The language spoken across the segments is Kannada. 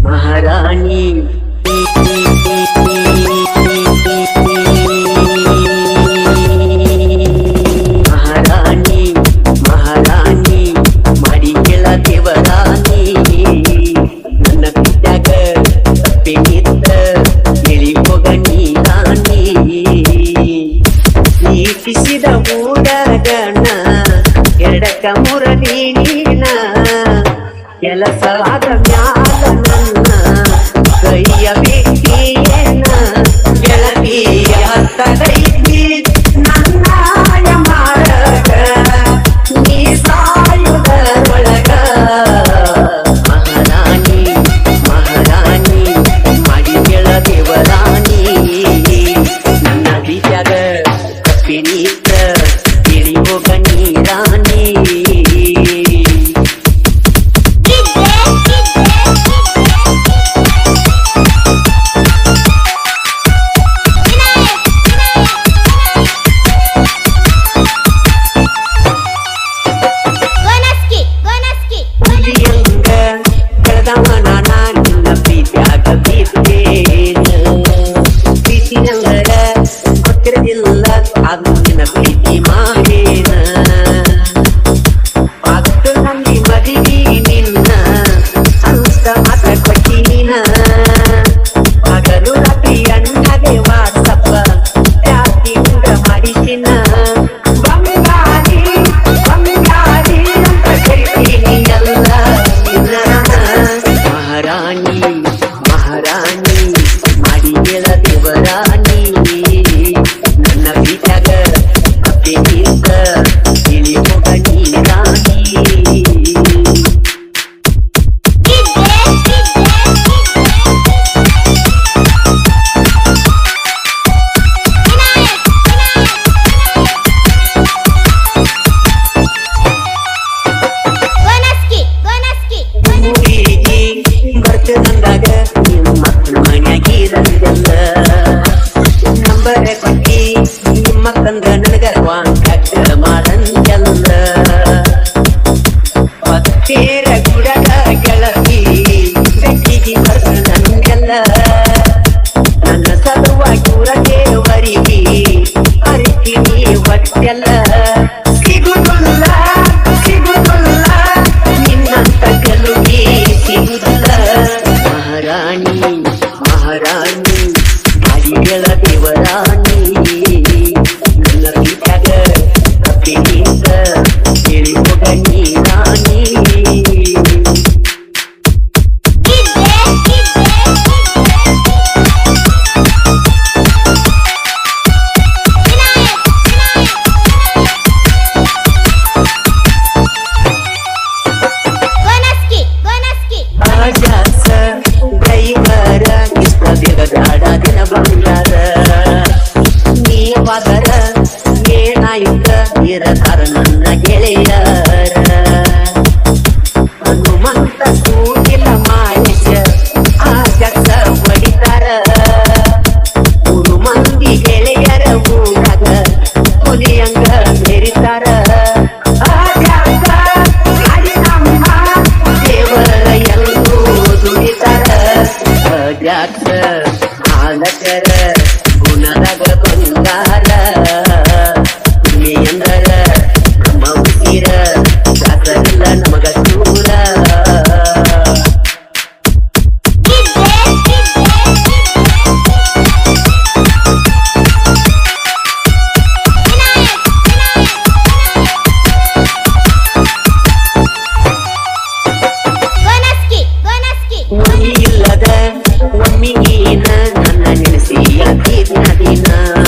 ಮಹಾರಾಣಿ ಮಹಾರಾಣಿ ಮಹಾರಾಣಿ ಮಾಡಿ ಕೇಳ ದೇವರಾಣಿ ನನ್ನ ಕುಟ್ಯಾಗ ತಪ್ಪೇನಿತ್ತ ಹೇಳಿ ಹೋಗ ನೀ ರಾಣಿ ಪ್ರೀತಿಸಿದ ಊಡಗಣ ಎರಡಕ್ಕ ಮುರಳಿ ನೀನ ಕೆಲಸ ಆದ ಮ್ಯಾಲ ನನ್ನ ಕೈಯ ಬಿಟ್ಟಿಯೇನ ಗೆಳತಿಯ ತಗೈತಿ ನನ್ನಾಯ ಮಾಡಗ ನೀ ಸಾಯುವುದರೊಳಗ ಮಹಾರಾಣಿ ಮಹಾರಾಣಿ ಮಾಡಿ ಕೇಳ ದೇವರಾಣಿ ನನ್ನ ಪ್ರೀತ್ಯಾಗ ತಪ್ಪಿನೀತ ತಿಳಿ ಹೋಗ ನೀ ರಾಣಿ Gonaski, Gonaski, ಹುಲಿಯಂಗ ಬೆಳೆದವನ ನಾ ನಿನ್ನ ಪ್ರೀತ್ಯಾಗ ಬಿದ್ದೇನ ಪ್ರೀತಿಯಂಗರ ಗೊತ್ತಿರಲಿಲ್ಲ ಅದು ನಿನ್ನ ಪ್ರೀತಿ ಮಾಡೇನ ಪತ್ತು ನಂಬಿ ಮದಿವಿ ನಿನ್ನ ಅಂತ ಮಾತ ಕೊಟ್ಟಿನ ಹಗಲು ರಾತ್ರಿ ಅಣ್ಣಗೆ ವಾಟ್ಸಪ್ಪ ರಾತ್ರಿಯಿಂದ ಮಾಡಿಸಿನ ಬಂಗಾಳಿ ಬಂಗಾಳಿ ಅಂತ ಕರಿತೀನಿ ಎಲ್ಲ ನಿನ್ನ ಮಹಾರಾಣಿ ಮಹಾರಾಣಿ ಮಾಡಿ ಹೇಳ ದೇವರಾಣಿ ನನ್ನ ಪ್ರೀತ್ಯಾಗ ಅಪ್ಪೆ ನಿಂತ ತಿಳಿ ಹೋಗ ನೀ ರಾಣಿ Gonaski, Gonaski, ಊರಿಗೆ ಬರ್ತದಂದಾಗ ನಿಮ್ಮ ಮಕ್ಕಳು ಮನ್ಯಾಗಿರಂಗಲ್ಲ ನಂಬರ ಕೊಟ್ಟಿ ನಿಮ್ಮ ಕಂದ ನನಗ ವಾಂಕಕ್ಕ ಮಾಡಂಗಲ್ಲ ಮತ್ತೇರ ಗುಡಗ ಗೆಳತಿ ಬೆಟ್ಟಿಗೆ ಬರ್ತ ನಂಗಲ್ಲ ನನ್ನ ಸಲುವಾಗಿ ಊರಗೆ ವರಿಗಿ ಅರಿತೀನಿ ಒಟ್ಟೆಲ್ಲ ಸಿಗುದಿಲ್ಲ ಸಿಗುದಿಲ್ಲ ನಿನ್ನಂತ ಗೆಲುವಿ ಸಿಗುದಿಲ್ಲ ಮಹಾರಾಣಿ ಮಹಾರಾಣಿ ಮಾಡಿಗಳ ದೇವರಾಣಿ ನನ್ನ ಪ್ರೀತ್ಯಾಗ ತಪ್ಪಿನಿಂದ ಹೇಳಿ ಹೋಗ ನೀ ರಾಣಿ Gonaski, Gonaski, ಆಜಾಸ ದೈವರ ಇಷ್ಟ ದಿನ ಬಂಗಾರ ನೀವಾದರ ಏನಾಯುತ್ತ ಇರತಾರ ನನ್ನ ಗೆಳೆಯರ ಹನುಮಂತ ಸೂಗಿಲ ಮಾಯಿಸ ಆಜಾಸ ಹೊಡಿತಾರ ಮೂರು ಮಂದಿ ಗೆಳೆಯರ ಊರಾಗ ಹುಲಿಯಂಗ ಮೆರಿತಾರ ಆಜಾಸ ನಮ್ಮ ದೇವರ ಎಲ್ಲೂ ದುಡಿತಾರ ಅಜಾಕ್ಷ ಆಲಕರ ಗುಣದಾಗ ಬಂಗಾರ ಎಂದರ ನಮ್ಮ ಉಸಿರ ಶಾಸ್ತ್ರವಿಲ್ಲ ನಮಗ ಚೂರ Gonaski, Gonaski, ಇಲ್ಲದ ಒಮ್ಮಿಗೇನ ನನ್ನ ನೆನೆಸಿ ದಿನ ದಿನ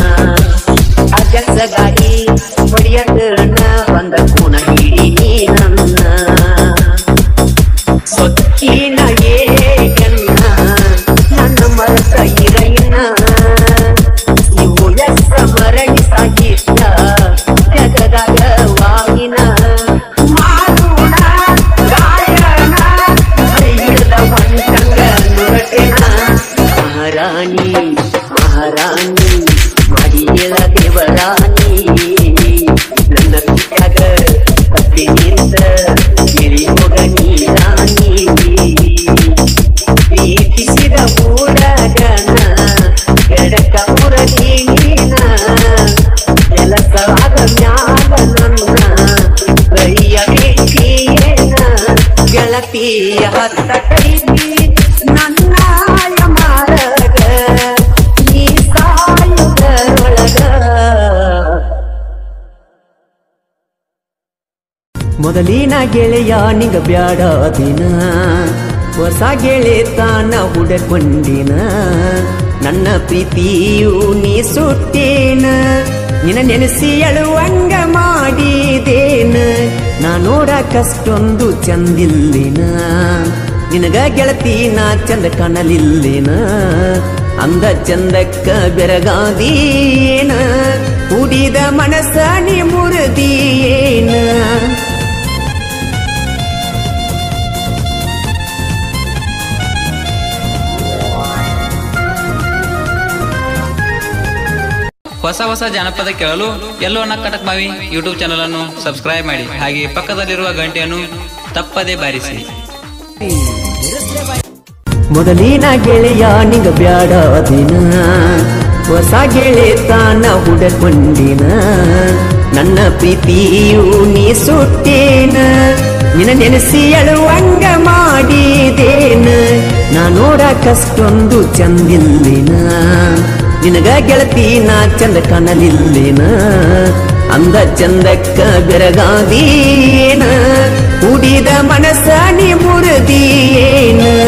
ಅಜಸಗಾಗಿ ಹೊಡಿಯದನ ಬಂದ ಕುಣ ಹಿಡಿ ನನ್ನ ಸೊಕ್ಕಿನ ಏಗನ್ನ ನನ್ನ ಮರತ ಇರೈನ ಇವು ಎಷ್ಟ ಮರಣಿ ಸಾಹಿತ್ಯ ಜಗದಾಗ ವಾಗಿನ ಮಾಡೋಣ ಗಾಯನ ಹಿಡಿದ ಬಂದಂಗ ನುರಟೆನ ಮಹಾರಾಣಿ ಮಹಾರಾಣಿ ಮಾಡಿ ಹೇಳ ದೇವರಾಣಿ ನನ್ನ ಪ್ರೀತ್ಯಾಗ ಕತ್ತಿ ನಿಂತ ಗಿರಿ ಹೋಗ ನೀ ರಾಣಿ ಹುಡುಗ ಊರಗನ ಎಡಕ ಮುರದಿ ನೀನ ಕೆಲಸವಾದ ಮ್ಯಾಲ ನನ್ನ ಕೈಯ ಬಿಟ್ಟಿಯೇನ ಗೆಳತಿಯ ಹತ್ತ ಕೈದಿ ನನ್ನ ಮಾರಗ ನೀ ಸಾಯುವುದರೊಳಗ ಮೊದಲಿನ ಗೆಳೆಯ ನಿಗ ಬ್ಯಾಡ ದಿನ ಹೊಸ ಗೆಳೆತಾನ ಹುಡಕೊಂಡಿನ ನನ್ನ ಪ್ರೀತಿಯು ನೀ ಸುಟ್ಟೇನ ನಿನ್ನ ನೆನೆಸಿ ಅಳುವಂಗ ಮಾಡಿದೇನ ನಾ ನೋಡಕಷ್ಟೊಂದು ಚಂದಿಲ್ಲಿನ ನಿನಗ ಗೆಳತಿ ನಾ ಚಂದ ಕಾಣಲಿಲ್ಲಿನ ಅಂದ ಚಂದಕ್ಕ ಬೆರಗಾದೀನ ಕುಡಿದ ಮನಸ್ಸ ನೀ ಮುರಿದೀನ ಹೊಸ ಹೊಸ ಜಾನಪದ ಕೇಳಲು ಎಲ್ಲೋ ಕಟಕ್ ಬಾವಿ ಯೂಟ್ಯೂಬ್ ಚಾನಲ್ ಅನ್ನು ಸಬ್ಸ್ಕ್ರೈಬ್ ಮಾಡಿ ಹಾಗೆ ಪಕ್ಕದಲ್ಲಿರುವ ಗಂಟೆಯನ್ನು ತಪ್ಪದೇ ಬಾರಿಸಿ ಮೊದಲಿನ ಗೆಳೆಯ ನಿಗ ಬ್ಯಾಡ ದಿನ ಹೊಸ ಗೆಳೆತಾನ ಹುಡಕೊಂಡಿನ ನನ್ನ ಪ್ರೀತಿಯು ನೀ ಸುಟ್ಟೇನ ನಿನ್ನ ನೆನೆಸಿ ಅಳುವಂಗ ಮಾಡಿದೇನ ನಾ ನೋಡಕಷ್ಟೊಂದು ಚಂದಿಲ್ಲಿನ ನಿನಗ ಗೆಳತಿ ನಾ ಚಂದ ಕಾಣಲಿಲ್ಲಿನ ಅಂದ ಚಂದಕ್ಕ ಬೆರಗಾದೀನ ಕುಡಿದ ಮನಸ್ಸ ನೀ ಮುರಿದೀನ